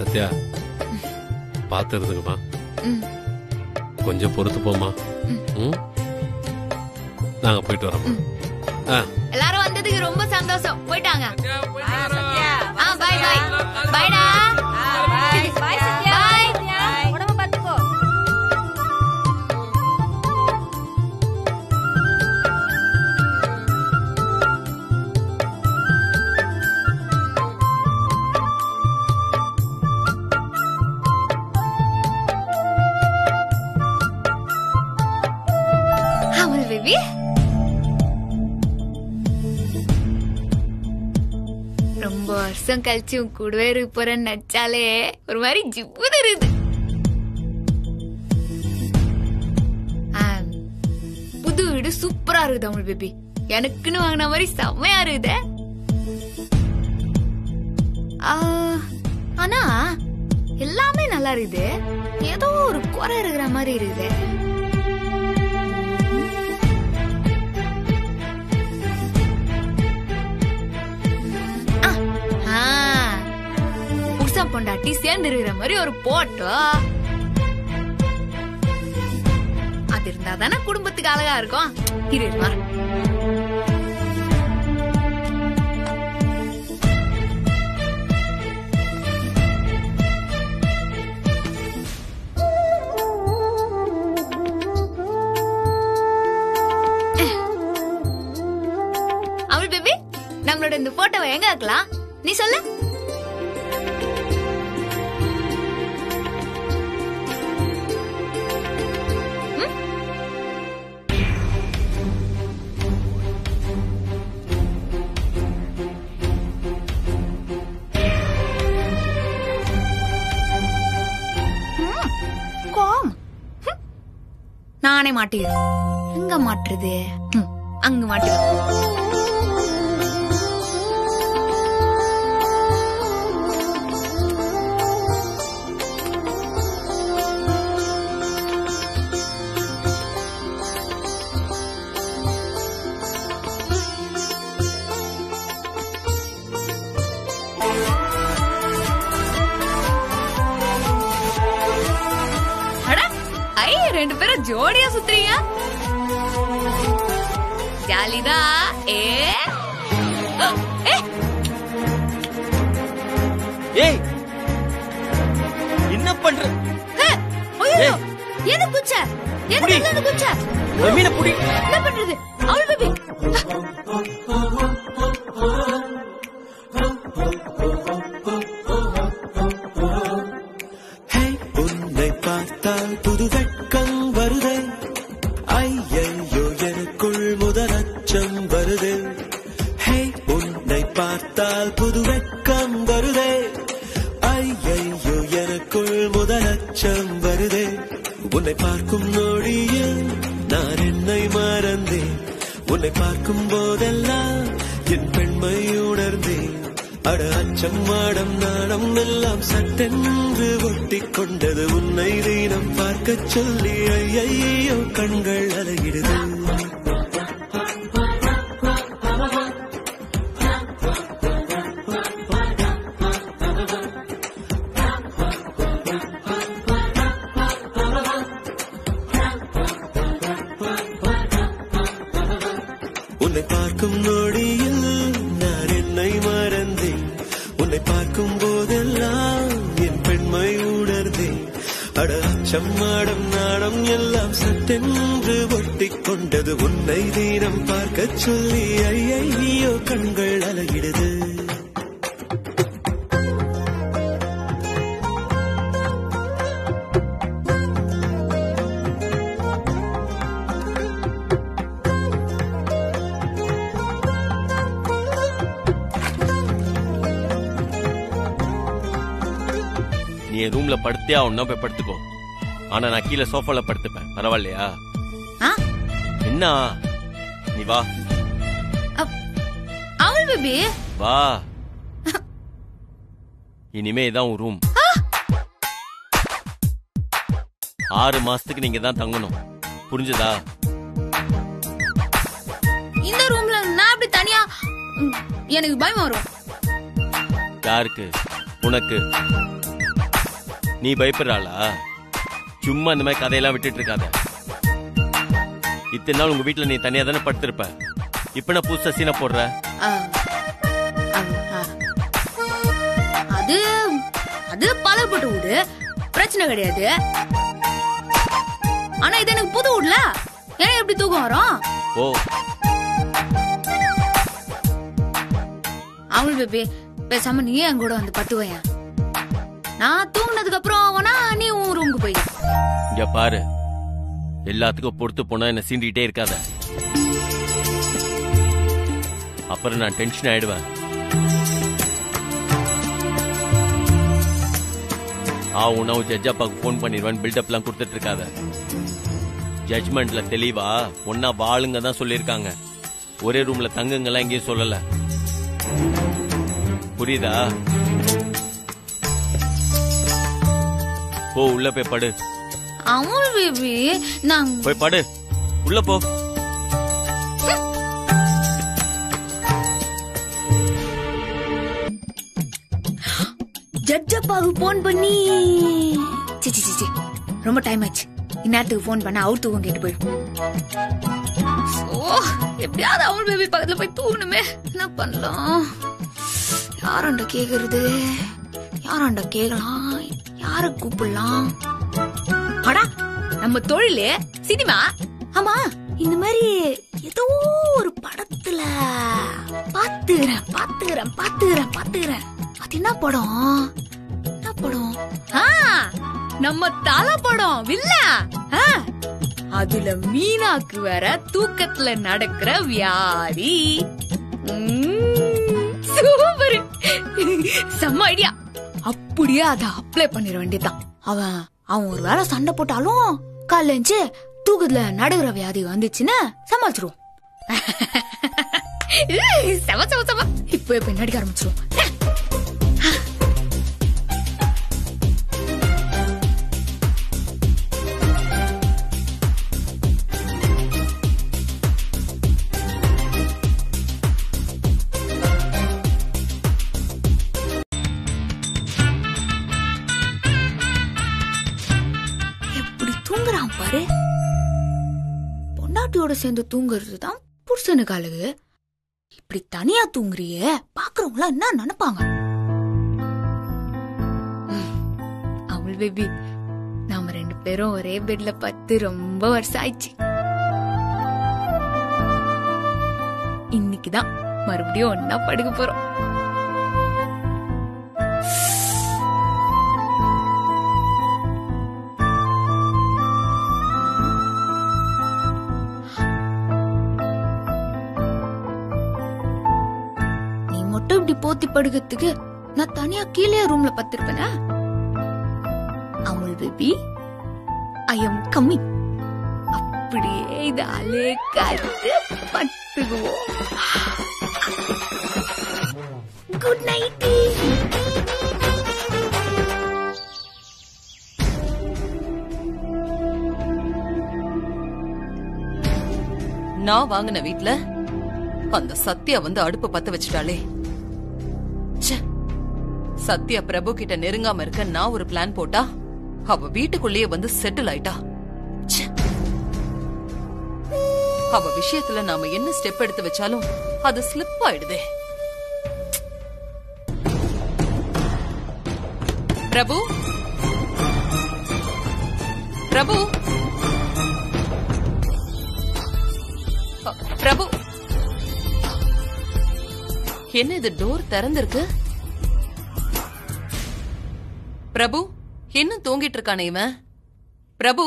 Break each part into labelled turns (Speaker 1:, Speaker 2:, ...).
Speaker 1: சத்யா பார்த்து இருந்துக்குமா
Speaker 2: ம்.
Speaker 1: கொஞ்சம் பொறுத்து போமா ம் நாங்க போயிட்டு வரோம் ஆ
Speaker 2: எல்லாரும் வந்ததுக்கு ரொம்ப சந்தோஷம் போயிட்டாங்க ஆ பாய் பாய் பாய்டா
Speaker 3: பாய் பாய் சத்யா
Speaker 2: பாய்
Speaker 3: உடம்ப பாத்துக்கோ
Speaker 2: அமல் பேபி ரொம்ப வருஷம் கழிச்சு உன் கூடவே இருக்க போறேன்னு நினைச்சாலே ஒரு மாதிரி ஜிப்புது இருக்குது ஆம், புது வீடு சூப்பரா இருக்குது அமல் பேபி எனக்குன்னு வாங்கின மாதிரி செம்மையா இருக்குதே ஆ, ஆனா எல்லாமே நல்லா இருக்குது ஏதோ ஒரு குறை இருக்கிற மாதிரி இருக்குது ஆ, புருஷன் பொண்டாட்டி சேர்ந்து இருக்கிற மாதிரி ஒரு போட்டோ அது இருந்தா தானே குடும்பத்துக்கு அழகா இருக்கும் இரு இரு, வரேன். அமல் பேபி நம்மளோட இந்த போட்டோவை எங்க வைக்கலாம் நீ சொல்லு ம்? ம், கோம். ம். நானே மாட்டிக்கிறேன் எங்க மாட்டுறது ம், அங்க மாட்டுறேன் அட ஐ ரெண்டு பேரும் ஜோடியா சுத்துறீங்க ஜாலிதா ஏ ஏ,
Speaker 4: ஏய் என்ன பண்ற
Speaker 2: ஏ, ஐயோ
Speaker 4: ஏய்.
Speaker 2: எது குச்ச எது
Speaker 4: புடி.
Speaker 2: எது குச்ச
Speaker 4: என் மீனை புடி
Speaker 2: என்ன பண்றது அவள் பேபி
Speaker 5: ஹே உன்னை பார்த்தால் புது வெட்கம் வருதே ஐயையோ எனக்குள் முதலச்சம் வருதே ஹே உன்னை பார்த்தால் புது வெட்கம் வருதே ஐயையோ எனக்குள் முதலச்சம் வருதே உன்னை பார்க்கும் நொடியில் நான் என்னை மறந்தேன் உன்னை பார்க்கும் போதெல்லாம் என் பெண்மை உணர்ந்தேன் அட அச்சம் மாடம் நாடம் எல்லாம் சட்டென்று ஒட்டி கொண்டது உன்னை தினம் பார்க்கச் சொல்லி ஐயையோ கண்கள் அலையிடுது உன்னை பார்க்கும் நொடியில் நான் என்னை மறந்தேன் உன்னை பார்க்கும் போதெல்லாம் என் பெண்மை உணர்ந்தேன் அட அச்சம் மாடம் நாடம் எல்லாம் சட்டென்று ஒட்டி கொண்டது உன்னை தீனம் பார்க்கச் சொல்லி ஐயையோ கண்கள் அலகிடுது
Speaker 4: நீ என் ரூம்ல படுத்தே ஆகணும் போய் படுத்துக்கோ ஆனா நான் கீழே சோஃபால படுத்துப்பேன் பரவாயில்லையா
Speaker 2: ஆ?
Speaker 4: என்ன நீ வா
Speaker 2: அவள் பேபி
Speaker 4: வா இனிமே இதான் உன் ரூம் ஆறு மாசத்துக்கு நீங்க தான் தங்கணும் புரிஞ்சதா
Speaker 2: இந்த ரூம்ல நான் அப்படி தனியா ம், எனக்கு பயம் வரும்
Speaker 4: யாருக்கு உனக்கு நீ பயப்படுறாளா சும்மா இந்த மாதிரி கதையெல்லாம் விட்டுட்டு இருக்காத இத்தனை நாள் உங்க வீட்டுல நீ தனியா தானே படுத்திருப்ப இப்ப நான் புதுசா சீனை போடுற
Speaker 2: ஆ. ஆ, ஆ. அது அது பழப்பட்ட வீடு பிரச்சனை கிடையாது ஆனா இது எனக்கு புது வீடுல ஏன் எப்படி தூக்கம் வரும்
Speaker 4: ஓ
Speaker 2: அவள் பேபி பேசாம நீ என் கூட வந்து பத்து வையன் நான் தூங்கினதுக்கு அப்புறம் வேணா நீ உன் ரூமுக்கு போய்
Speaker 4: இங்க பாரு எல்லாத்துக்கும் பொறுத்து போனா என்ன சீண்டிக்கிட்டே இருக்காத அப்புறம் நான் டென்ஷன் ஆயிடுவேன் ஆ உணவு ஜட்ஜ் அப்பாவுக்கு ஃபோன் பண்ணிடுவேன் பில்டப்லாம் கொடுத்துட்டு இருக்காத ஜட்ஜ்மெண்ட்ல தெளிவா ஒன்னா வாளுங்க தான் சொல்லியிருக்காங்க ஒரே ரூம்ல தங்குங்கலாம் எங்கேயும் சொல்லல புரியுதா போ உள்ள போய் படு
Speaker 2: அவள் பேபி நான்
Speaker 4: போய் படு உள்ள போ
Speaker 2: ஜட்ஜ் அப்பாவுக்கு போன் பண்ணி சி சி சி, சி ரொம்ப டைம் ஆச்சு இந்நேரத்துக்கு போன் பண்ண அவர் தூக்கம் கேட்டு போயிடும் ஓ எப்படியாவது அவள் பேபி பக்கத்துல போய் தூங்கணுமே என்ன பண்ணலாம் யாராண்ட கேக்குறது யாராண்ட கேக்கலாம் யார கூப்பிடலாம் அடா நம்ம தொழிலு சினிமா ஆமா இந்த மாதிரி ஏதோ ஒரு படத்துல பாத்துக்கிறேன் பாத்துக்கிறேன் பாத்துக்கிறேன் பாத்துக்கிறேன் அது என்ன படம் என்ன படம் ஆ நம்ம தலை படம் வில்ல ஆ, அதுல மீனாக்கு வேற தூக்கத்துல நடக்கிற வியாதி சூப்பர் செம்ம ஐடியா அப்படியே அத அப்ளை பண்ணிட வேண்டியதுதான் அவன் அவன் ஒரு வேளை சண்டை போட்டாலும் காலைல எழுந்துச்சு தூக்கத்துல நடுகிற வியாதி வந்துச்சுன்னு சமாளிச்சிருவோம் ஏய், செம செம செம இப்போ இப்ப நடிக்க ஆரம்பிச்சிருவோம் எப்படி தூங்குறான் பாரு பொண்டாட்டியோட சேர்ந்து தூங்குறது தான் புருஷனுக்கு அழகு இப்படி தனியா தூங்குறியே பாக்குறவங்க என்ன நினைப்பாங்க ம், அவள் பேபி நாம ரெண்டு பேரும் ஒரே பெட்ல பத்து ரொம்ப வருஷம் ஆயிடுச்சு இன்னைக்குதான் மறுபடியும் ஒன்னா படுக்க போறோம் நீ மட்டும் இப்படி போத்தி படுக்கிறதுக்கு நான் தனியா கீழே ரூம்ல பத்திருப்பேனா Amul baby I am coming அப்படியே இது அலே காத்து பத்துக்குவோம் குட் நைட்
Speaker 3: நான் வாங்கின வீட்ல அந்த சத்யா வந்து அடுப்பு பத்த வச்சுட்டாளே ச்சே. சத்யா பிரபு கிட்ட நெருங்காம இருக்க நான் ஒரு பிளான் போட்டா அவ வீட்டுக்குள்ளேயே வந்து செட்டில் ஆயிட்டா ச்சே. அவ விஷயத்துல நாம என்ன ஸ்டெப் எடுத்து வச்சாலும் அது ஸ்லிப் ஆயிடுதே பிரபு பிரபு அ, பிரபு என்ன இது டோர் திறந்திருக்கு பிரபு இன்னும் தூங்கிட்டு இருக்கானே இவன் பிரபு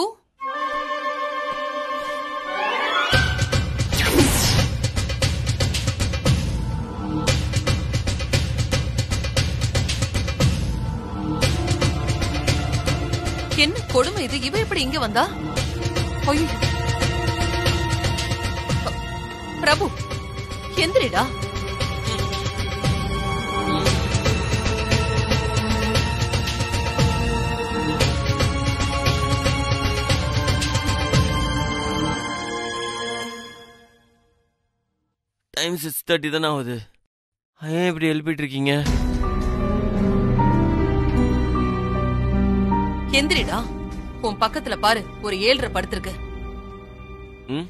Speaker 3: என்ன கொடுமை இது இவ எப்படி இங்க வந்தா ஐயோ பிரபு எந்திரிடா
Speaker 4: டைம் சிக்ஸ் தேர்ட்டி தானே ஆகுது ஏன் இப்படி எழுப்பிட்டு இருக்கீங்க
Speaker 3: எந்திரிடா உன் பக்கத்துல பாரு ஒரு ஏழ்ரை படுத்திருக்கு
Speaker 4: ம்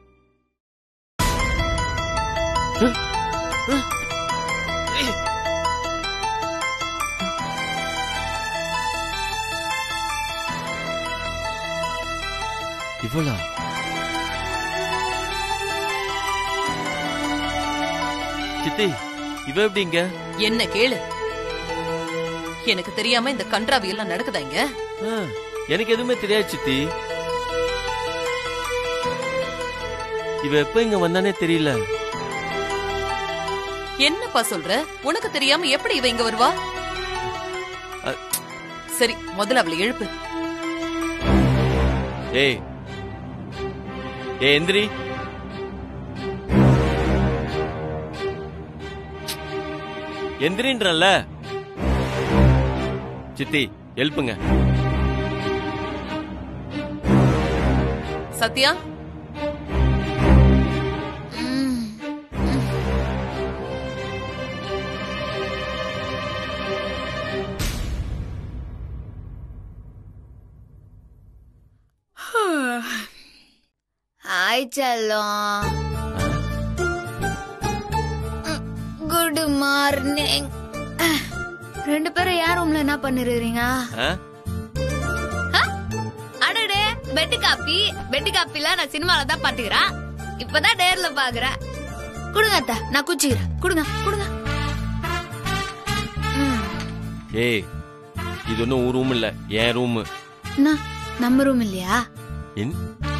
Speaker 4: இவளா சித்தி இவ எப்படி இங்க
Speaker 3: என்ன கேளு எனக்கு தெரியாம இந்த கன்றாவி எல்லாம் நடக்குதா இங்க
Speaker 4: ஆ, எனக்கு எதுவுமே தெரியாது சித்தி இவ எப்ப இங்க வந்தானே தெரியல
Speaker 3: என்னப்பா சொல்ற உனக்கு தெரியாம எப்படி இவ இங்க வருவா
Speaker 4: அ-
Speaker 3: சரி முதல்ல அவளை எழுப்பு
Speaker 4: ஏய் ஏய் எந்திரி எந்திரின்றல்ல சித்தி எழுப்புங்க
Speaker 3: சத்யா
Speaker 2: ஹாய் செல்லம் குட் மார்னிங் ரெண்டு பேரும் யார் ரூம்ல என்ன பண்ணிருக்கீங்க
Speaker 4: ஆ?
Speaker 2: அடடே பெட்டு காப்பி பெட்டு காப்பில நான் சினிமால தான் பாத்துக்கிறேன் இப்பதான் நேர்ல பாக்குறேன் குடுங்க அத்தா நான் குச்சிக்கிறேன் குடுங்க குடுங்க ம்,
Speaker 4: ஏய் இது ஒன்றும் உன் ரூம் இல்ல என் ரூம்
Speaker 2: என்ன நம்ம ரூம் இல்லையா
Speaker 4: என்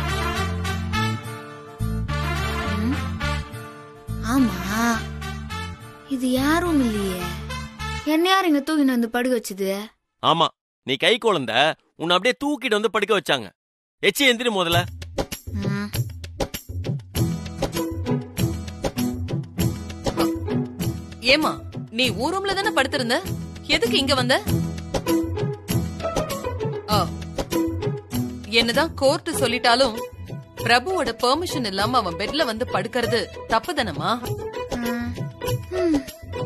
Speaker 2: ம், ஆமா இது யார் ரூம் இல்லையே என்ன யார் இங்க தூக்கின்னு வந்து படுக்க வச்சது
Speaker 4: ஆமா நீ கை குழந்த உன்னை அப்படியே தூக்கிட்டு வந்து படுக்க வச்சாங்க எச்சி எந்திரி முதல்ல
Speaker 2: ம்,
Speaker 3: ஏமா நீ ஊர் ரூம்ல தானே படுத்திருந்த எதுக்கு இங்க வந்த ஆ, என்னதான் கோர்ட் சொல்லிட்டாலும் பிரபுவோட பெர்மிஷன் இல்லாம அவன் பெட்ல வந்து படுக்கிறது தப்புதானமா
Speaker 2: ம், ம்.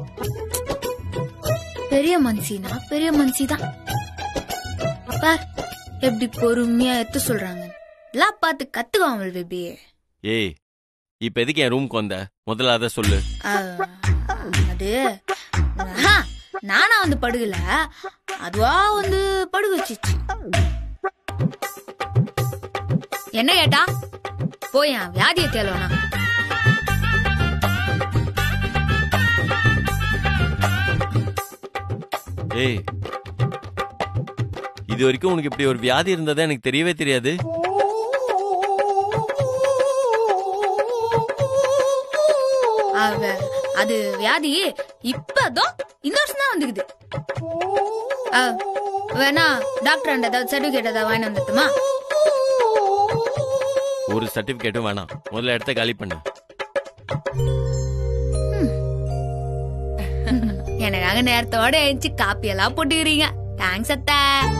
Speaker 2: பெரிய மனுஷினா பெரிய மனுஷி தான் பார் எப்படி பொறுமையா எடுத்து சொல்றாங்க எல்லாம் பார்த்து கத்துக்குவாங்க பேபி
Speaker 4: ஏய் இப்ப எதுக்கு என் ரூம்க்கு வந்த முதல்ல அதை சொல்லு
Speaker 2: அது ஆஹா, நானா வந்து படுகல அதுவா வந்து படுக வச்சிச்சு என்ன கேட்டா போய் என் வியாதியை தேலவனா
Speaker 4: ஏய் இது வரைக்கும் உனக்கு இப்படி ஒரு வியாதி இருந்ததா எனக்கு தெரியவே தெரியாது
Speaker 2: அவ அது வியாதி இப்பதான் இந்த வருஷம் தான் வந்துக்குது ஆ, வேணா டாக்டர் அண்ட ஏதாவது சர்டிபிகேட் ஏதாவது வாங்கி வந்துட்டுமா
Speaker 4: ஒரு சர்டிபிகேட்டும் வேணாம் முதல்ல இடத்த காலி பண்ணு
Speaker 2: எனக்காக நேரத்தோட எழுந்துச்சு காப்பி எல்லாம் போட்டுக்கிறீங்க தேங்க்ஸ் அத்தை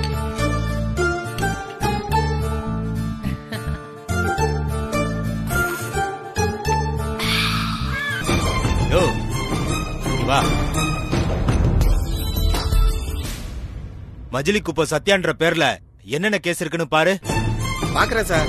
Speaker 6: யோ இங்க வா மஜிலி குப்பை சத்யான்ற பேர்ல என்னென்ன கேஸ் இருக்குன்னு பாரு
Speaker 7: பாக்குறேன் சார்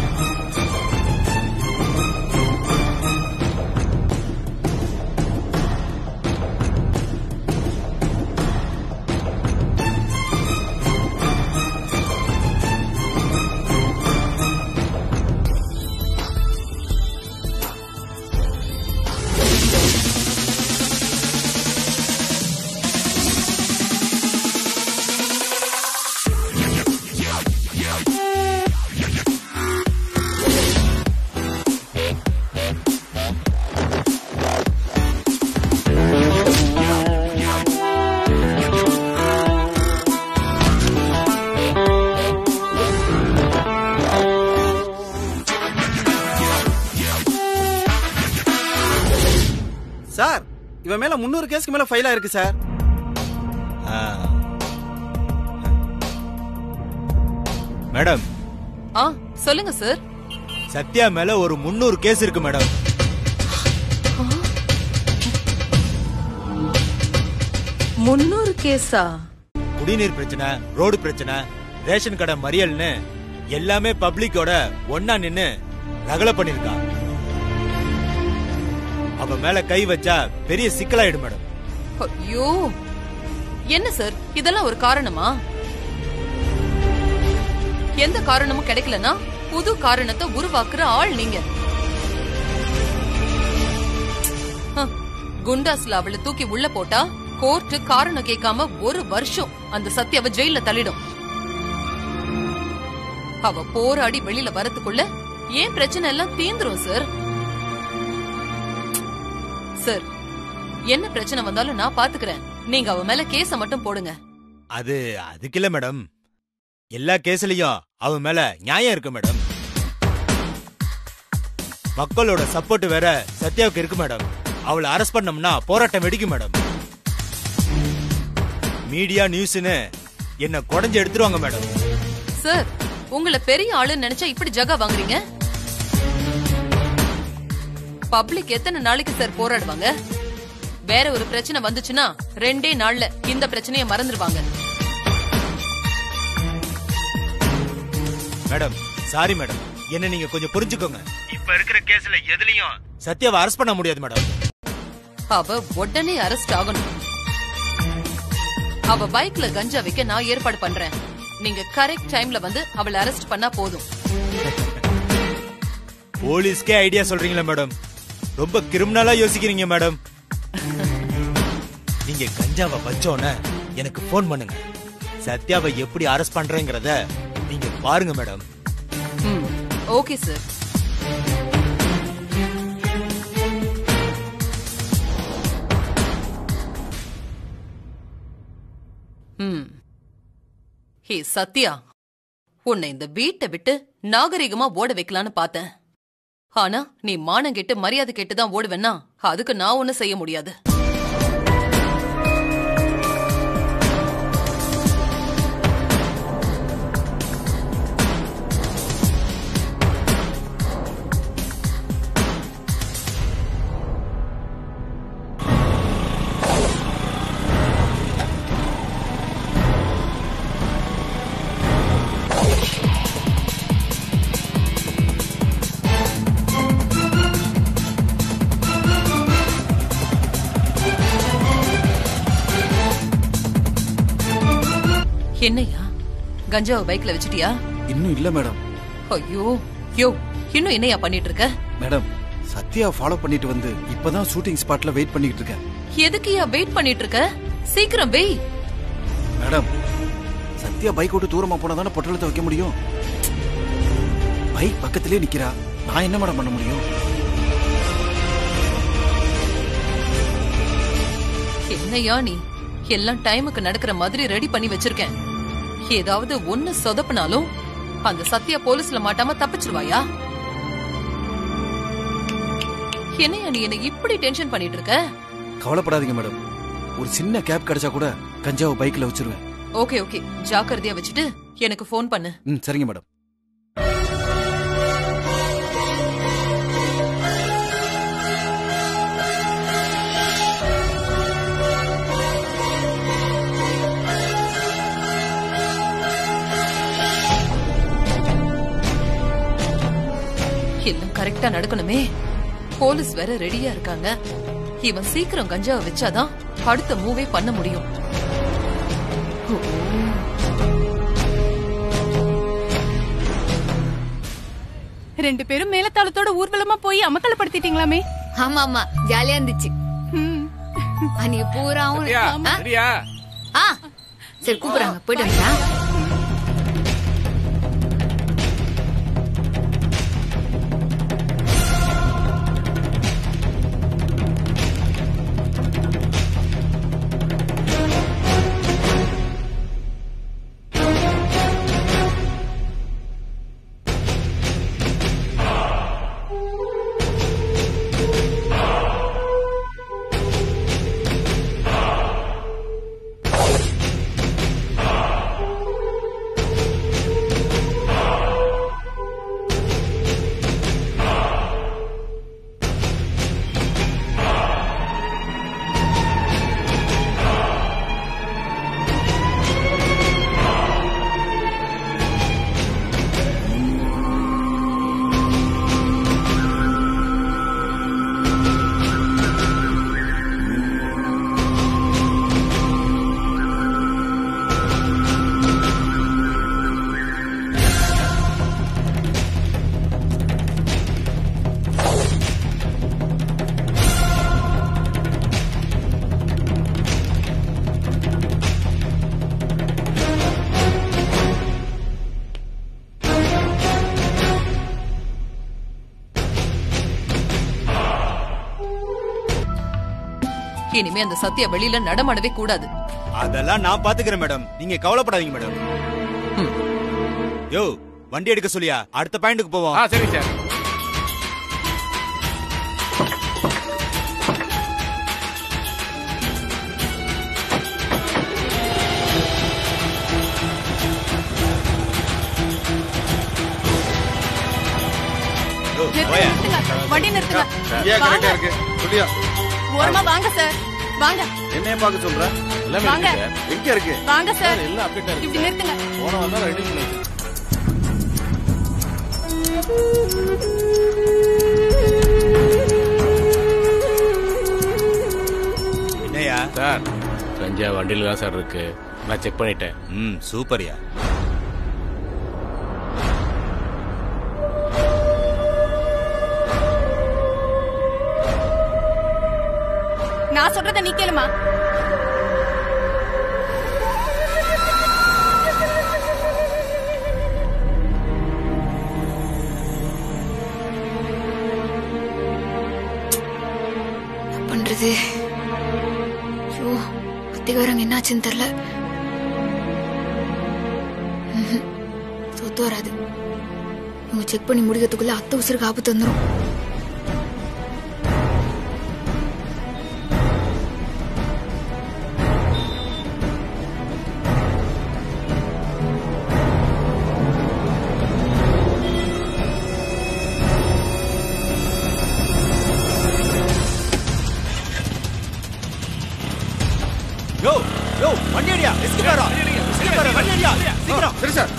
Speaker 7: சார் இவன் மேல முன்னூறு கேஸ்க்கு மேல ஃபைல் ஆயிருக்கு சார்
Speaker 6: ஆ. மேடம்
Speaker 3: ஆ சொல்லுங்க சார்
Speaker 6: சத்யா மேல ஒரு முன்னூறு கேஸ் இருக்கு மேடம்
Speaker 3: முன்னூறு கேஸா
Speaker 6: குடிநீர் பிரச்சனை ரோடு பிரச்சனை ரேஷன் கடை மறியல்னு எல்லாமே பப்ளிக்கோட ஒன்னா நின்னு ரகலை பண்ணிருக்கா அவ மேல கை வச்சா பெரிய சிக்கலாயிடும் மேடம்
Speaker 3: ஐயோ என்ன சார் இதெல்லாம் ஒரு காரணமா எந்த காரணமும் கிடைக்கலனா புது காரணத்தை உருவாக்குற ஆள் நீங்க ஹ, குண்டாஸ்ல அவளை தூக்கி உள்ள போட்டா கோர்ட் காரணம் கேட்காம ஒரு வருஷம் அந்த சத்யாவை ஜெயில தள்ளிடும் அவ போராடி வெளியில வரதுக்குள்ள ஏன் பிரச்சனை எல்லாம் தீந்துரும் சார் சார் என்ன பிரச்சனை வந்தாலும் நான் பாத்துக்கிறேன் நீங்க அவ மேல கேஸ மட்டும் போடுங்க
Speaker 6: அது அதுக்கு இல்ல மேடம் எல்லா கேஸ்லயும் அவ மேல நியாயம் இருக்கு மேடம் மக்களோட சப்போர்ட் வேற சத்யாவுக்கு இருக்கு மேடம் அவளை அரெஸ்ட் பண்ணோம்னா போராட்டம் வெடிக்கும் மேடம் மீடியா நியூஸ்னு என்ன குடஞ்சு எடுத்துருவாங்க மேடம்
Speaker 3: சார் உங்களை பெரிய ஆளுன்னு நினைச்சா இப்படி ஜகா வாங்குறீங்க பப்ளிக் எத்தனை நாளைக்கு சார் போராடுவாங்க வேற ஒரு பிரச்சனை வந்துச்சுன்னா ரெண்டே நாள்ல இந்த பிரச்சனைய மறந்துடுவாங்க
Speaker 6: மேடம் சாரி மேடம் என்ன நீங்க கொஞ்சம் புரிஞ்சுக்கோங்க இப்ப இருக்கிற கேஸ்ல எதுலயும் சத்யாவை அரெஸ்ட் பண்ண முடியாது மேடம்
Speaker 3: அவ உடனே அரெஸ்ட் ஆகணும் அவ பைக்ல கஞ்சா வைக்க நான் ஏற்பாடு பண்றேன் நீங்க கரெக்ட் டைம்ல வந்து அவளை அரெஸ்ட் பண்ணா போதும்
Speaker 6: போலீஸ்க்கே ஐடியா சொல்றீங்களா மேடம் ரொம்ப கிரிமினலா யோசிக்கிறீங்க மேடம் நீங்க கஞ்சாவை வச்சோன்னே எனக்கு ஃபோன் பண்ணுங்க சத்யாவை எப்படி அரெஸ்ட் பண்றேங்கிறத நீங்க பாருங்க மேடம்
Speaker 3: ம் ஓகே சார் ம் ஹே சத்யா உன்னை இந்த வீட்டை விட்டு நாகரிகமா ஓட வைக்கலான்னு பார்த்தேன் ஆனா நீ மானம் கெட்டு மரியாதை கெட்டு தான் ஓடுவேன்னா அதுக்கு நான் ஒண்ணும் செய்ய முடியாது என்னையா கஞ்சாவை பைக்ல வச்சிட்டியா
Speaker 7: இன்னும் இல்ல மேடம்
Speaker 3: ஐயோ யோ இன்னும் என்னையா பண்ணிட்டு இருக்க
Speaker 7: மேடம் சத்யா ஃபாலோ பண்ணிட்டு வந்து இப்பதான் ஷூட்டிங் ஸ்பாட்ல வெயிட் பண்ணிட்டு இருக்கேன்
Speaker 3: எதுக்குயா வெயிட் பண்ணிட்டு இருக்க சீக்கிரம் வெய்
Speaker 7: மேடம் சத்யா பைக் விட்டு தூரமா போனா தானே பொட்டலத்தை வைக்க முடியும் பைக் பக்கத்திலே நிக்கிறா நான் என்ன மேடம் பண்ண முடியும்
Speaker 3: என்னையா நீ எல்லாம் டைமுக்கு நடக்கிற மாதிரி ரெடி பண்ணி வச்சிருக்கேன் ஏதாவது ஒண்ணு சொதப்பினாலும் அந்த சத்யா போலீஸ்ல மாட்டாம தப்பிச்சிருவாயா என்னையா நீ என்ன இப்படி டென்ஷன் பண்ணிட்டு இருக்க
Speaker 7: கவலைப்படாதீங்க மேடம் ஒரு சின்ன கேப் கிடைச்சா கூட கஞ்சாவை பைக்ல வச்சிருவேன்
Speaker 3: ஓகே ஓகே ஜாக்கிரதையா வச்சுட்டு எனக்கு ஃபோன் பண்ணு
Speaker 7: ம் சரிங்க மேடம்
Speaker 3: எல்லாம் கரெக்டா நடக்கணுமே போலீஸ் வேற ரெடியா இருக்காங்க இவன் சீக்கிரம் கஞ்சாவை வச்சாதான் அடுத்த மூவே பண்ண முடியும் ஓ.
Speaker 8: ரெண்டு பேரும் மேலத்தாளத்தோட ஊர்வலமா போய் அமக்கலப்படுத்திட்டீங்களாமே
Speaker 2: ஆமா ஆமா ஜாலியா இருந்துச்சு
Speaker 8: ம்.
Speaker 2: அன்னைக்கு பூராவும் ஆ?
Speaker 9: சரியா
Speaker 2: ஆ சரி கூப்பிடுறாங்க போயிட்டு வந்தா
Speaker 3: இனிமே அந்த சத்யா வெளியில நடமாடவே கூடாது
Speaker 6: அதெல்லாம் நான் பாத்துக்கிறேன் மேடம் நீங்க கவலைப்படாதீங்க மேடம் யோ வண்டி எடுக்க சொல்லியா அடுத்த பாயிண்ட்க்கு போவோம்
Speaker 9: சரி சார்
Speaker 6: யோ,
Speaker 8: நிறுத்துங்க,
Speaker 6: போயா.
Speaker 8: நிறுத்துங்க. வண்டி நிறுத்துங்க
Speaker 9: ஏன்
Speaker 8: வாங்க.
Speaker 9: கரெக்டா இருக்கு சொல்லியா
Speaker 8: ஓரமா வாங்க சார் வாங்க
Speaker 9: என்னைய பார்க்க சொல்ற எல்லாமே
Speaker 8: வாங்க.
Speaker 9: இருக்கு சார். எங்க இருக்கு
Speaker 8: வாங்க சார்
Speaker 9: எல்லாம் அப்டேட்டா இருக்கு
Speaker 8: இப்படி நிறுத்துங்க
Speaker 9: போன வந்தா ரெடி பண்ணி வச்சிருக்கேன்.
Speaker 6: என்னய்யா
Speaker 1: சார் கஞ்சா வண்டியில தான் சார் இருக்கு நான் செக் பண்ணிட்டேன்
Speaker 6: ம் சூப்பர்யா
Speaker 8: நான் சொல்றத நீ கேளுமா
Speaker 2: என்ன பண்றது ஐயோ அத்திகாரங்க என்னாச்சுன்னு தெரியல ம்ஹும். சொத்து வராது இவங்க செக் பண்ணி முடிக்கிறதுக்குள்ள அத்தை உசுருக்கு ஆபத்து வந்துடும்
Speaker 6: யோ யோ வண்டி அடியா எஸ்கேப் ஆறா எஸ்கேப் ஆறா வண்டி அடியா சீக்கிரம்
Speaker 9: சரி சார்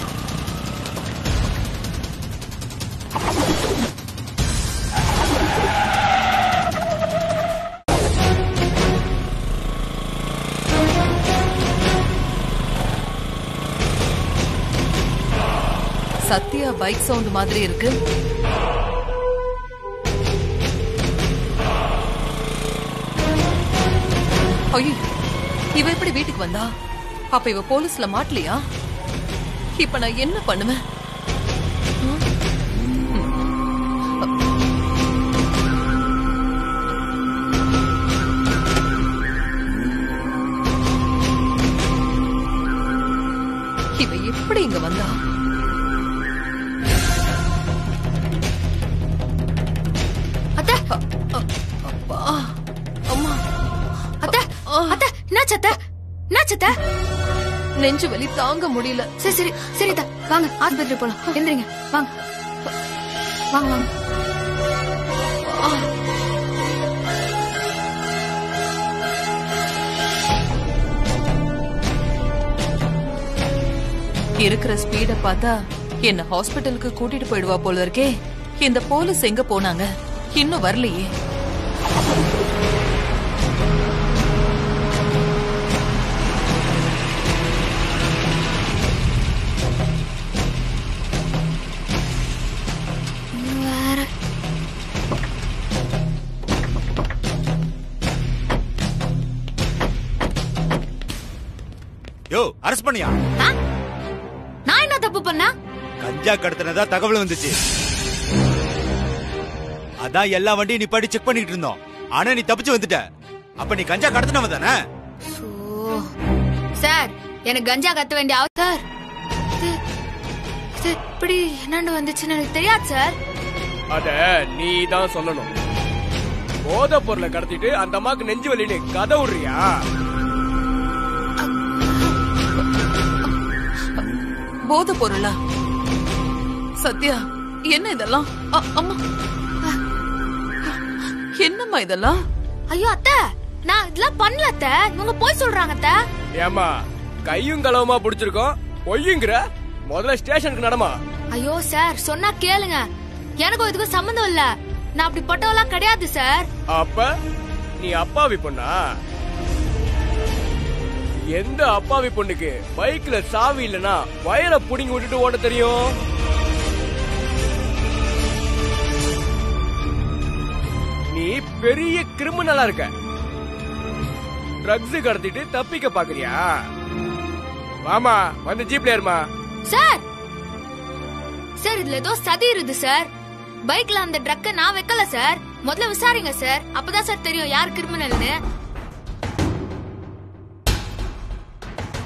Speaker 3: சத்யா பைக் சவுண்ட் மாதிரி இருக்கு ஐயோ இவ எப்படி வீட்டுக்கு வந்தா அப்ப இவ போலீஸ்ல மாட்டலையா இப்ப நான் என்ன பண்ணுவேன் இவ எப்படி இங்க வந்தா
Speaker 2: அத்தை
Speaker 3: அப்பா அம்மா
Speaker 2: அத்தை அத்தை என்னாச்சு அத்தை என்னாச்சு அத்தை
Speaker 3: நெஞ்சு வலி தாங்க முடியல
Speaker 2: சரி சரி சரி அத்தை வாங்க ஆஸ்பத்திரி போலாம் எந்திரிங்க வாங்க வாங்க வாங்க
Speaker 3: இருக்கிற ஸ்பீட பார்த்தா என்ன ஹாஸ்பிட்டலுக்கு கூட்டிட்டு போயிடுவா போல இருக்கே இந்த போலீஸ் எங்க போனாங்க இன்னும் வரலையே
Speaker 2: வேற
Speaker 6: யோ அரெஸ்ட் பண்ணியா
Speaker 2: ஆ? நான் என்ன தப்பு பண்ணா
Speaker 6: கஞ்சா கடத்தினதா தகவல் வந்துச்சு அதான் எல்லா வண்டியும் நீ படி செக் பண்ணிட்டு இருந்தோம் ஆனா நீ தப்பிச்சு வந்துட்ட அப்ப நீ கஞ்சா கடத்தினவன் தானே
Speaker 2: சோ சார் எனக்கு கஞ்சா கத்த வேண்டிய அவ சார் இது இது இப்படி என்னண்டு வந்துச்சுன்னு எனக்கு தெரியாது சார்
Speaker 10: அத நீ தான் சொல்லணும் போதை பொருளை கடத்திட்டு அந்த அம்மாக்கு நெஞ்சு வலின்னு கதை விடுறியா
Speaker 3: போத பொருளா சத்யா என்ன இதெல்லாம் அ- அம்மா என்னம்மா இதெல்லாம்
Speaker 2: ஐயோ அத்தை நான் இதெல்லாம் பண்ணல அத்தை இவங்க போய் சொல்றாங்க அத்தை
Speaker 10: ஏமா கையும் களவுமா புடிச்சிருக்கோம் பொய்யுங்கிற முதல்ல ஸ்டேஷனுக்கு நடமா
Speaker 2: ஐயோ சார் சொன்னா கேளுங்க எனக்கும் இதுக்கும் சம்மந்தம் இல்ல நான் அப்படி பட்டவெல்லாம் கிடையாது சார்
Speaker 10: அப்ப நீ அப்பாவி பொண்ணா எந்த அப்பாவி பொண்ணுக்கு பைக்ல சாவி இல்லனா வயரை புடிங்கி விட்டுட்டு ஓட தெரியும் நீ பெரிய கிரிமினலா இருக்க ட்ரக்ஸ் கடத்திட்டு தப்பிக்க பாக்குறியா வாமா வந்து ஜீப்ல ஏறுமா
Speaker 2: சார் சார் இதுல ஏதோ சதி இருக்குது சார் பைக்ல அந்த ட்ரக்க நான் வைக்கல சார் முதல்ல விசாரிங்க சார் அப்பதான் சார் தெரியும் யார் கிரிமினல்னு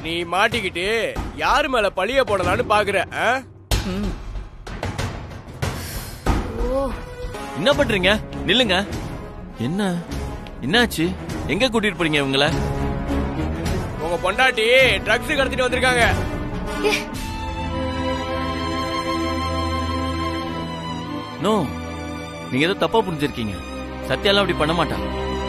Speaker 10: நீ மாட்டிக்கிட்டு யாரு மேல பழிய போடலாம்னு பாக்குற ஆ?
Speaker 4: என்ன பண்றீங்க நில்லுங்க என்ன என்னாச்சு எங்க கூட்டிட்டு போறீங்க இவங்கள
Speaker 10: உங்க பொண்டாட்டி ட்ரக்ஸ் கடத்திட்டு வந்திருக்காங்க
Speaker 4: நோ நீங்க ஏதோ தப்பா புரிஞ்சிருக்கீங்க சத்யாலாம் அப்படி பண்ண மாட்டான்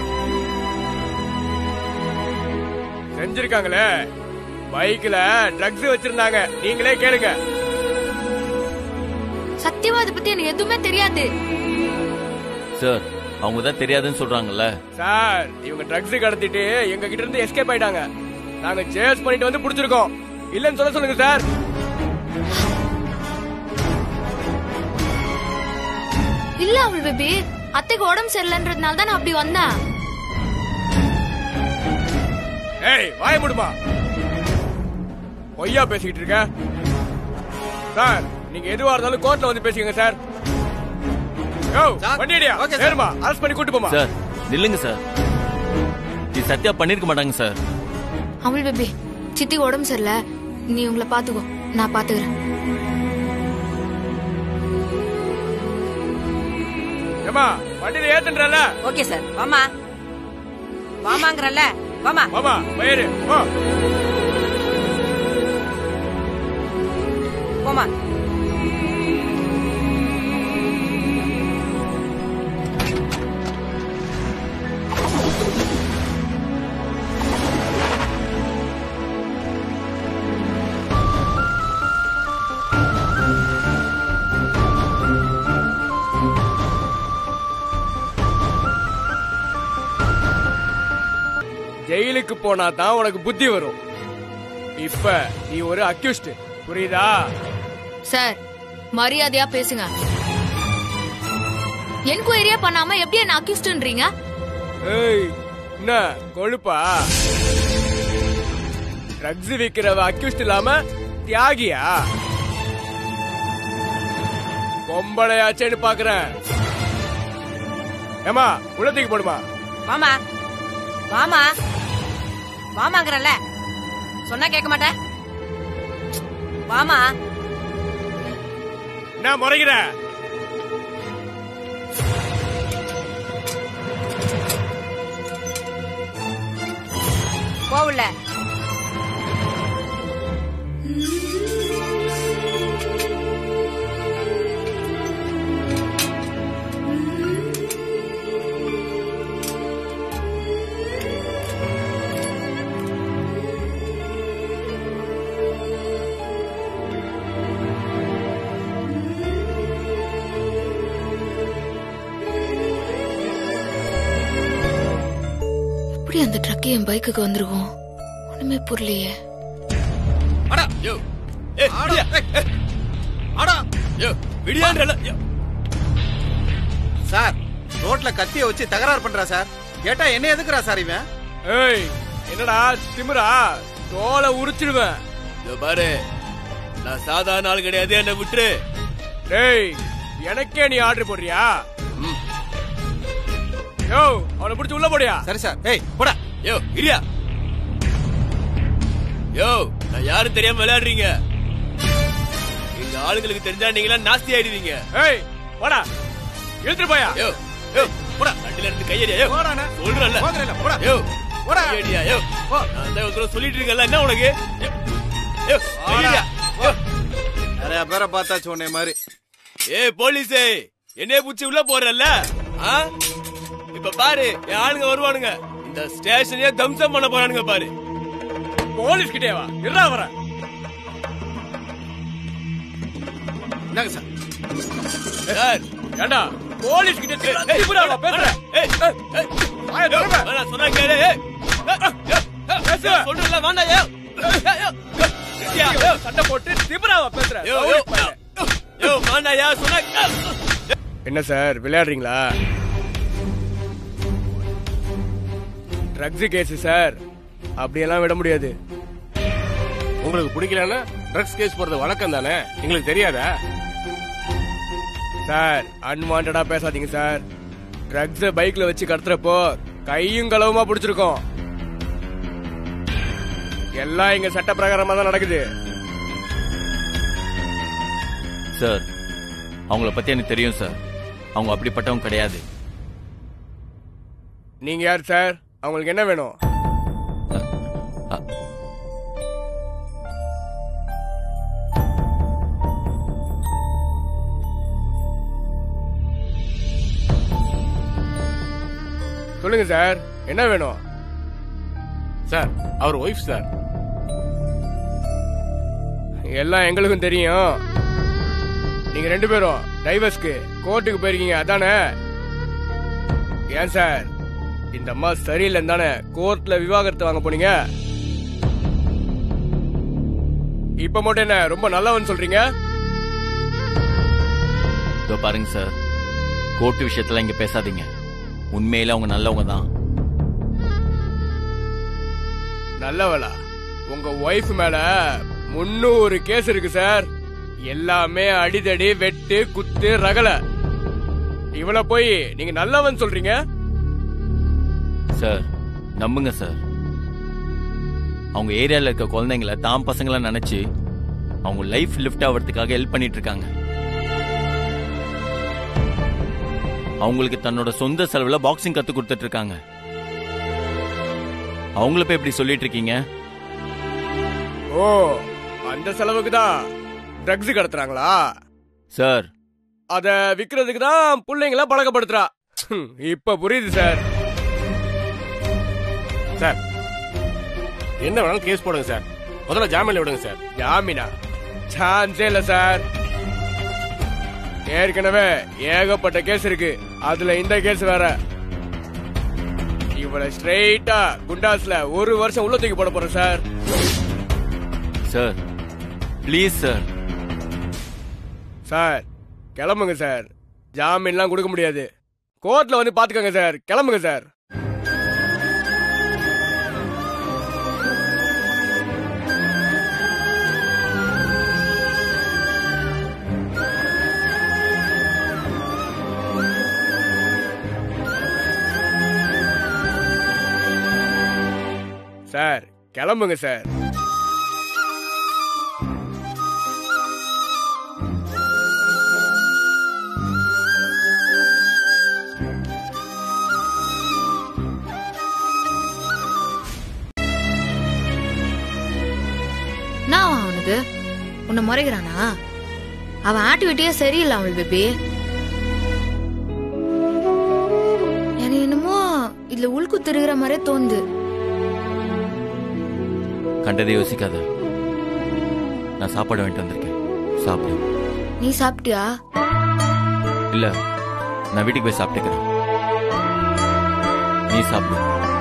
Speaker 10: செஞ்சிருக்காங்களே பைக்ல ட்ரக்ஸ் வச்சிருந்தாங்க நீங்களே கேளுங்க
Speaker 2: சத்தியமா அதை பத்தி எனக்கு எதுவுமே தெரியாது
Speaker 4: சார் அவங்க தான் தெரியாதுன்னு சொல்றாங்கல்ல
Speaker 10: சார் இவங்க ட்ரக்ஸ் கடத்திட்டு எங்க கிட்ட இருந்து எஸ்கேப் ஆயிட்டாங்க நாங்க சேஸ் பண்ணிட்டு வந்து புடிச்சிருக்கோம் இல்லன்னு சொல்ல சொல்லுங்க சார்
Speaker 2: இல்ல அவள் பேபி அத்தைக்கு உடம்பு சரியில்லைன்றதுனால தான் நான் அப்படி வந்தேன்
Speaker 10: ஏய் வாய முடுமா பொய்யா பேசிக்கிட்டு இருக்க சார் நீங்க எதுவா இருந்தாலும் கோர்ட்ல வந்து பேசிக்கங்க சார் யோ வண்டி அடியா நேர்மா அரெஸ்ட் பண்ணி கூட்டு போமா
Speaker 4: சார் நில்லுங்க சார் இது சத்யா பண்ணிருக்க மாட்டாங்க சார்
Speaker 2: அமுல் பேபி சித்தி உடம்பு சரியில்லை நீ உங்களை பாத்துக்கோ நான் பாத்துக்கிறேன்
Speaker 10: ஏமா வண்டியில ஏத்துன்றல
Speaker 8: ஓகே சார் வாமா வாமாங்கறல்ல வாமா
Speaker 10: மாமா பயிரு போ
Speaker 8: போமா
Speaker 10: ஜெயிலுக்கு போனா தான் உனக்கு புத்தி வரும் இப்ப நீ ஒரு அக்யூஸ்ட் புரியுதா
Speaker 2: சார் மரியாதையா பேசுங்க என்கொயரியா பண்ணாம எப்படி என்ன அக்யூஸ்ட்ன்றீங்க
Speaker 10: ஏய் என்ன கொழுப்பா ட்ரக்ஸ் விக்கிறவ அக்யூஸ்ட் இல்லாம தியாகியா பொம்பளையாச்சேன்னு பாக்குறேன் ஏமா உள்ளத்துக்கு போடுமா
Speaker 8: வாமா வாமா வாமாங்கறல்ல சொன்னா கேட்க மாட்டேன் வாமா
Speaker 10: என்ன முறைகிற
Speaker 8: போவுல
Speaker 2: எப்படி அந்த ட்ரக் என் பைக்குக்கு வந்திருக்கும் ஒண்ணுமே புரியலையே
Speaker 4: அடா யோ ஏ அடா அடா யோ விடியான்றல
Speaker 9: சார் ரோட்ல கத்திய வச்சு தகராறு பண்றா சார் கேட்டா என்ன எதுக்குறா சார் இவன்
Speaker 10: ஏய் என்னடா திமிரா தோலை உரிச்சிடுவேன்
Speaker 4: இதோ பாரு நான் சாதாரண ஆள் கிடையாது என்ன விட்டுரு
Speaker 10: டேய் எனக்கே நீ ஆர்டர் போடுறியா யோ அவனை பிடிச்சு உள்ள போடியா
Speaker 9: சரி சார் ஏய் போடா
Speaker 4: யோ இரியா யோ நான் யாரும் தெரியாம விளையாடுறீங்க எங்க ஆளுங்களுக்கு தெரிஞ்சா நீங்களா நாஸ்தி ஆயிடுவீங்க
Speaker 10: ஏய் போடா இழுத்துட்டு போயா
Speaker 4: யோ யோ போடா வண்டில இருந்து கையடியா யோ
Speaker 9: போடாண்ணே.
Speaker 4: சொல்றல
Speaker 9: போகிறேன்ல, போடா.
Speaker 4: யோ
Speaker 9: போடா.
Speaker 4: கையடியா யோ நான் தான் ஒரு தடவை சொல்லிட்டு இருக்கேன்ல என்ன உனக்கு யோ, யோ கையடியா யோ
Speaker 9: நிறைய பேரை பார்த்தாச்சு உன்னை மாதிரி
Speaker 4: ஏய் போலீஸே என்னைய புடிச்சு உள்ள போறல்ல ஆ இப்ப பாரு என் ஆளுங்க வருவானுங்க இந்த ஸ்டேஷனையே தம்சம் பண்ண போறானுங்க பாரு
Speaker 10: போலீஸ் கிட்டே வா இருடா வரேன்
Speaker 9: என்னங்க சார்
Speaker 4: சார்
Speaker 10: ஏண்டா போலீஸ் கிட்ட திமிராவா பேசுற
Speaker 4: ஏய் ஏய்
Speaker 10: வாயை திறமை.
Speaker 4: வேணா சொன்னா கேளு ஏய்
Speaker 10: பேசு.
Speaker 4: சொல்றல வேண்டாம் ஏய் யோ யோ
Speaker 10: சண்டை போட்டு திமிராவா பேசுற
Speaker 4: யோ யோ யோ வேண்டாம் யா சொன்னா
Speaker 10: என்ன சார் விளையாடுறீங்களா ட்ரக்ஸ் கேஸ் சார் அப்படியெல்லாம் விட முடியாது உங்களுக்கு பிடிக்கலன்னா ட்ரக்ஸ் கேஸ் போறது வழக்கம் தானே எங்களுக்கு தெரியாதா சார் அன்வான்டா பேசாதீங்க சார் ட்ரக்ஸ் பைக்ல வச்சு கடத்துறப்போ கையும் களவுமா பிடிச்சிருக்கோம் எல்லாம் இங்க சட்ட பிரகாரமா தான் நடக்குது
Speaker 4: சார் அவங்கள பத்தி எனக்கு தெரியும் சார் அவங்க அப்படிப்பட்டவங்க கிடையாது
Speaker 10: நீங்க யார் சார் அவங்களுக்கு என்ன வேணும் சொல்லுங்க சார் என்ன வேணும்
Speaker 1: சார் அவர் ஒய்ஃப் சார்
Speaker 10: எல்லாம் எங்களுக்கும் தெரியும் நீங்க ரெண்டு பேரும் டைவர்ஸ்க்கு கோர்ட்டுக்கு போயிருக்கீங்க அதானே ஏன் சார் இந்த அம்மா சரியில்லைன்னு தானே கோர்ட்ல விவாகரத்து வாங்க போனீங்க இப்ப மட்டும் என்ன ரொம்ப நல்லவன் சொல்றீங்க
Speaker 4: இதோ பாருங்க சார் கோர்ட்டு விஷயத்துல இங்க பேசாதீங்க உண்மையில அவங்க நல்லவங்க தான்
Speaker 10: நல்லவளா உங்க ஒய்ஃப் மேல முன்னூறு கேஸ் இருக்கு சார் எல்லாமே அடிதடி வெட்டு குத்து ரகல இவள போய் நீங்க நல்லவன் சொல்றீங்க
Speaker 4: சார் நம்புங்க சார் அவங்க ஏரியால இருக்க குழந்தைங்கள தாம் பசங்கள நினைச்சு அவங்க லைஃப் லிஃப்ட் ஆகிறதுக்காக ஹெல்ப் பண்ணிட்டு இருக்காங்க அவங்களுக்கு தன்னோட சொந்த செலவுல பாக்ஸிங் கத்து கொடுத்துட்டு இருக்காங்க அவங்கள போய் இப்படி சொல்லிட்டு இருக்கீங்க
Speaker 10: ஓ அந்த செலவுக்கு தான் ட்ரக்ஸ் கடத்துறாங்களா
Speaker 4: சார்
Speaker 10: அத விக்கிறதுக்கு தான் பிள்ளைங்கள பழக்கப்படுத்துறா ஹம், இப்ப புரியுது சார்
Speaker 1: சார் என்ன வேணாலும் கேஸ் போடுங்க சார் முதல்ல ஜாமீன்ல விடுங்க சார்
Speaker 10: ஜாமீனா சான்ஸே இல்ல சார் ஏற்கனவே ஏகப்பட்ட கேஸ் இருக்கு அதுல இந்த கேஸ் வேற இவள ஸ்ட்ரெயிட்டா குண்டாஸ்ல ஒரு வருஷம் உள்ள தூக்கி போட போறேன் sir
Speaker 4: sir please sir
Speaker 10: sir கிளம்புங்க சார் ஜாமீன்லாம் கொடுக்க முடியாது கோர்ட்ல வந்து பாத்துக்கோங்க சார் கிளம்புங்க சார் சார் கிளம்புங்க சார்
Speaker 2: நான் அவன் அவனுக்கு உன்னை முறைகிறானா அவன் ஆக்டிவிட்டியே சரியில்லை அவள் பேபி எனக்கு என்னமோ இதுல உள்குத்து இருக்கிற மாதிரியே தோணுது
Speaker 4: கண்டதை யோசிக்காத நான் சாப்பாடு வாங்கிட்டு வந்திருக்கேன் சாப்பிடு
Speaker 2: நீ சாப்பிட்டியா
Speaker 4: இல்ல நான் வீட்டுக்கு போய் சாப்பிட்டுக்கிறேன் நீ சாப்பிடு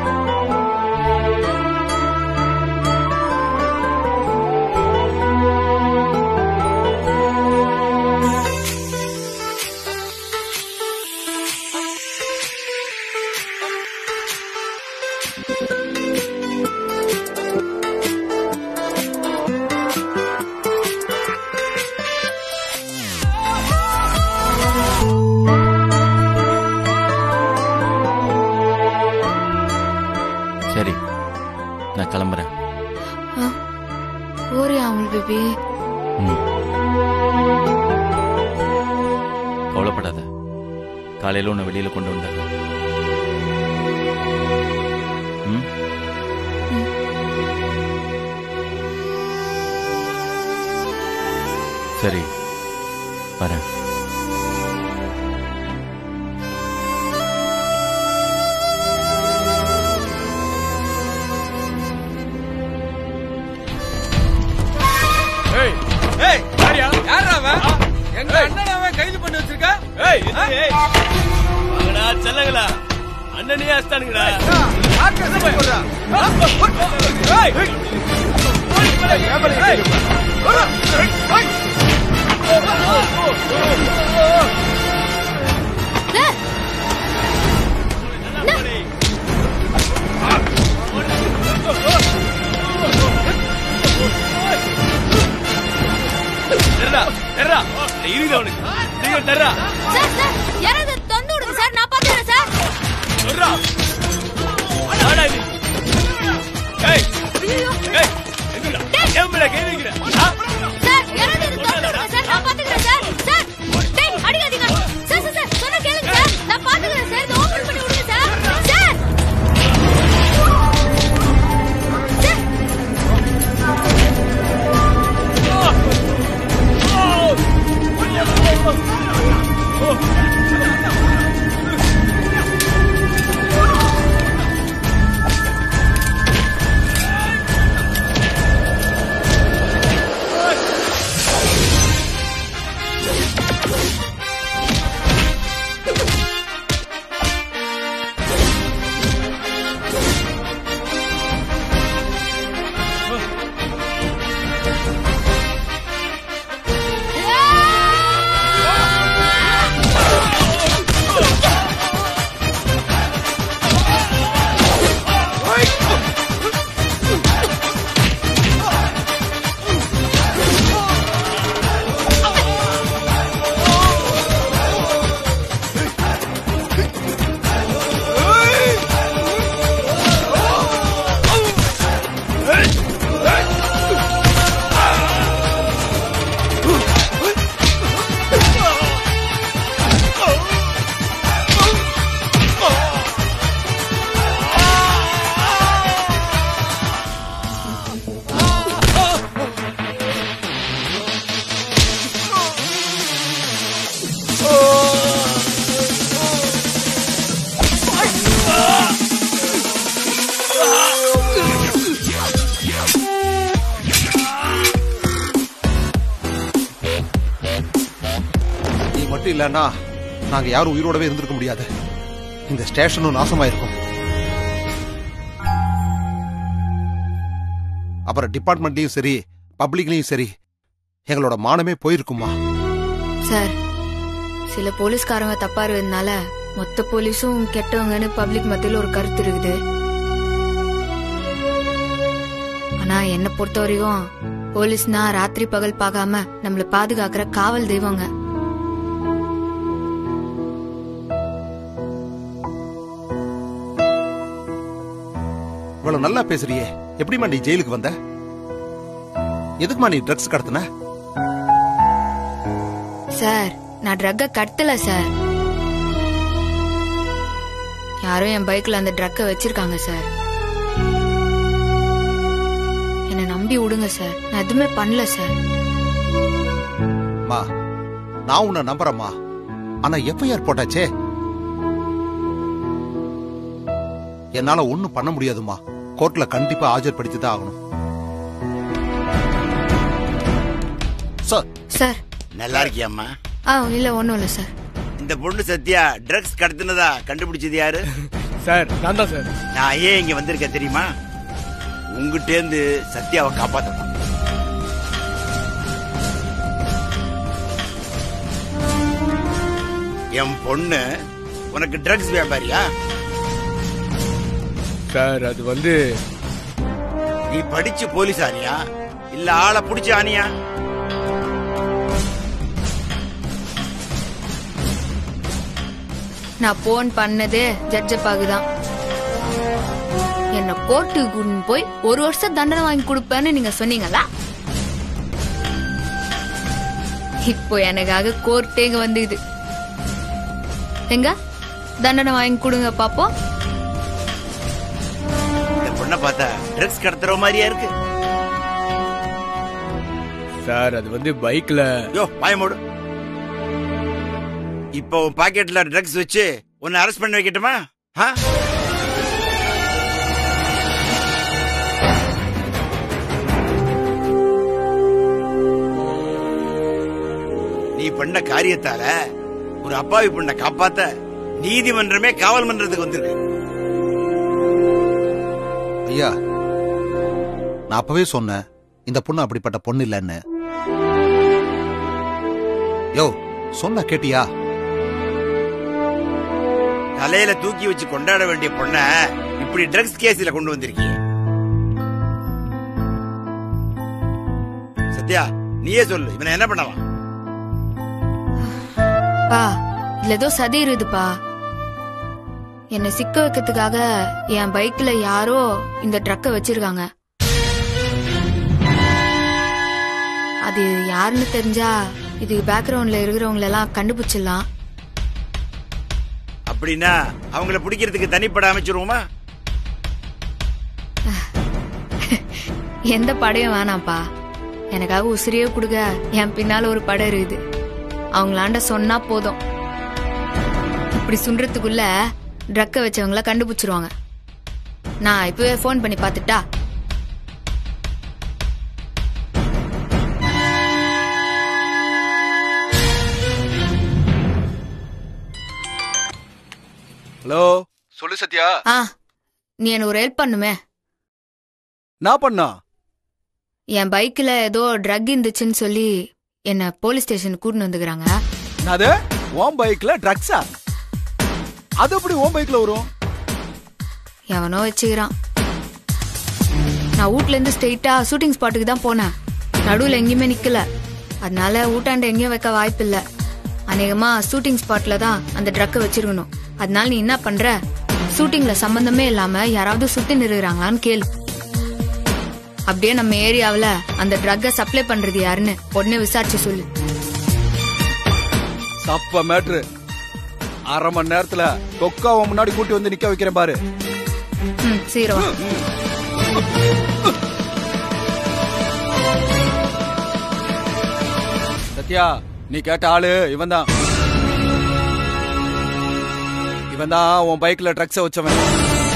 Speaker 4: சரி நான் கிளம்புறேன்
Speaker 2: ஓரியா அவள் பேபி
Speaker 4: ம். கவலைப்படாத காலையில உன்னை வெளியில கொண்டு வந்தேன் ம்? சரி வரேன்
Speaker 10: ஏய்
Speaker 9: ஏய்
Speaker 10: யாரியா
Speaker 9: யாரா அவன் எங்க அண்ணன் அவன் கைது பண்ணி வச்சிருக்க
Speaker 10: ஏய்
Speaker 4: வாங்கடா செல்லங்களா அண்ணனே அஸ்தானுங்கடா டெர்ரா டெர்ரா இருங்க அவனுக்கு நீங்க டெர்ரா
Speaker 2: சார் சார் யாராவது தொந்து விடுங்க சார் நான் பாத்துக்கிறேன் சார்
Speaker 4: டெர்ரா வாடா நீ ஏய் ஏய்
Speaker 11: இல்லைன்னா நாங்க யாரும் உயிரோடவே இருந்திருக்க முடியாது இந்த ஸ்டேஷனும் நாசமாயிருக்கும் அப்புறம் டிபார்ட்மெண்ட்லயும் சரி பப்ளிக்லயும் சரி எங்களோட மானமே போயிருக்குமா
Speaker 2: சார் சில போலீஸ்காரங்க தப்பா இருக்கிறதுனால மொத்த போலீஸும் கெட்டவங்கன்னு பப்ளிக் மத்தியில ஒரு கருத்து இருக்குது ஆனா என்ன பொறுத்த வரைக்கும் போலீஸ்னா ராத்திரி பகல் பார்க்காம நம்மள பாதுகாக்கிற காவல் தெய்வங்க
Speaker 11: இவ்வளவு நல்லா பேசுறியே எப்படிம்மா நீ ஜெயிலுக்கு வந்த எதுக்குமா நீ ட்ரக்ஸ் கடத்தின
Speaker 2: சார் நான் ட்ரக்க கடத்தல சார் யாரோ என் பைக்ல அந்த ட்ரக்க வச்சிருக்காங்க சார் என்னை நம்பி விடுங்க சார் நான் எதுவுமே பண்ணல சார்
Speaker 11: மா நான் உன்னை நம்புறேம்மா ஆனா எஃப்ஐஆர் போட்டாச்சே என்னால ஒண்ணும் பண்ண முடியாதுமா கோர்ட்ல கண்டிப்பா ஆஜர்படுத்தி தான் ஆகணும் சார்
Speaker 2: சார்
Speaker 12: நல்லா இருக்கியாம்மா
Speaker 2: ஆ இல்ல ஒண்ணும் இல்ல சார்
Speaker 12: இந்த பொண்ணு சத்யா ட்ரக்ஸ் கடத்தினதா கண்டுபிடிச்சது யாரு
Speaker 10: சார் நான் தான் சார்
Speaker 12: நான் ஏன் இங்க வந்திருக்கேன் தெரியுமா உங்ககிட்டேந்து சத்யாவை காப்பாத்தணும் என் பொண்ணு உனக்கு ட்ரக்ஸ் வியாபாரியா
Speaker 10: சார் அது வந்து
Speaker 12: நீ படிச்சு போலீஸ் ஆனியா இல்ல ஆளை புடிச்சு ஆனியா
Speaker 2: நான் போன் பண்ணதே ஜட்ஜப்பாக்கு தான் என்ன கோர்ட்டுக்கு கூட்டின்னு போய் ஒரு வருஷம் தண்டனை வாங்கி கொடுப்பேன்னு நீங்க சொன்னீங்களா இப்போ எனக்காக கோர்ட்டே இங்க வந்துது எங்க தண்டனை வாங்கி கொடுங்க பாப்போம்
Speaker 12: இந்த பொண்ணை பார்த்தா ட்ரக்ஸ் கடத்துற மாதிரியா இருக்கு
Speaker 10: சார் அது வந்து பைக்ல
Speaker 12: யோ பயமோடு இப்போ உன் பாக்கெட்ல ட்ரக்ஸ் வச்சு உன்னை அரெஸ்ட் பண்ணி வைக்கட்டுமா ஆ? நீ பண்ண காரியத்தால ஒரு அப்பாவி பொண்ணை காப்பாத்த நீதிமன்றமே காவல் மன்றத்துக்கு வந்திருக்கு
Speaker 11: ஐயா நான் அப்பவே சொன்னேன் இந்த பொண்ணு அப்படிப்பட்ட பொண்ணு இல்லைன்னு யோ சொன்ன கேட்டியா
Speaker 12: தலையில தூக்கி வச்சு கொண்டாட வேண்டிய பொண்ண இப்படி ட்ரக்ஸ் கேஸ்ல கொண்டு வந்திருக்கீங்க சத்யா நீயே சொல்லு இவனை என்ன பண்ணலாம்
Speaker 2: பா இதுல ஏதோ சதி இருக்குதுப்பா என்னை சிக்க வைக்கிறதுக்காக என் பைக்ல யாரோ இந்த ட்ரக்க வச்சிருக்காங்க அது யாருன்னு தெரிஞ்சா இது பேக்ரவுண்ட்ல இருக்கிறவங்கள எல்லாம் கண்டுபிடிச்சிடலாம்
Speaker 12: அப்படின்னா அவங்கள பிடிக்கிறதுக்கு தனிப்பட அமைச்சிருவோமா
Speaker 2: எந்த படையும் வேணாம்ப்பா எனக்காக உசிரியே கொடுக்க என் பின்னால ஒரு படம் இருக்குது அவங்களாண்ட சொன்னா போதும் இப்படி சுன்றதுக்குள்ள ட்ரக்க வச்சவங்கள கண்டுபிடிச்சிருவாங்க நான் இப்பவே ஃபோன் பண்ணி பார்த்துட்டா
Speaker 7: ஹலோ சொல்லு சத்யா
Speaker 2: ஆ நீ எனக்கு ஒரு ஹெல்ப் பண்ணுமே
Speaker 7: நான் பண்ணா
Speaker 2: என் பைக்ல ஏதோ ட்ரக் இருந்துச்சுன்னு சொல்லி என்ன போலீஸ் ஸ்டேஷன் கூட்டின்னு வந்துக்கிறாங்க
Speaker 7: அது உன் பைக்ல ட்ரக்ஸா அது எப்படி உன் பைக்ல வரும்
Speaker 2: எவனோ வச்சுக்கிறான் நான் வீட்ல இருந்து ஸ்ட்ரெயிட்டா ஷூட்டிங் ஸ்பாட்டுக்கு தான் போனேன் நடுவுல எங்கேயுமே நிக்கல அதனால ஊட்டாண்ட எங்கேயும் வைக்க வாய்ப்பு இல்ல அநேகமா ஷூட்டிங் ஸ்பாட்ல தான் அந்த ட்ரக்க வச்சிருக்கணும் அதனால நீ என்ன பண்ற ஷூட்டிங்ல சம்பந்தமே இல்லாம யாராவது சுத்தி நிறுகிறாங்களான்னு கேளு அப்படியே நம்ம ஏரியாவுல அந்த ட்ரக்க சப்ளை பண்றது யாருன்னு உடனே விசாரிச்சு சொல்லு
Speaker 7: சப்ப மேட்ரு அரை மணி நேரத்துல கொக்கா உன் முன்னாடி கூட்டி வந்து நிக்க வைக்கிறேன் பாரு
Speaker 2: ம் சீரவா
Speaker 7: சத்யா நீ கேட்ட ஆளு இவன் தான் இவன் தான் உன் பைக்ல ட்ரக்ஸ வச்சவன்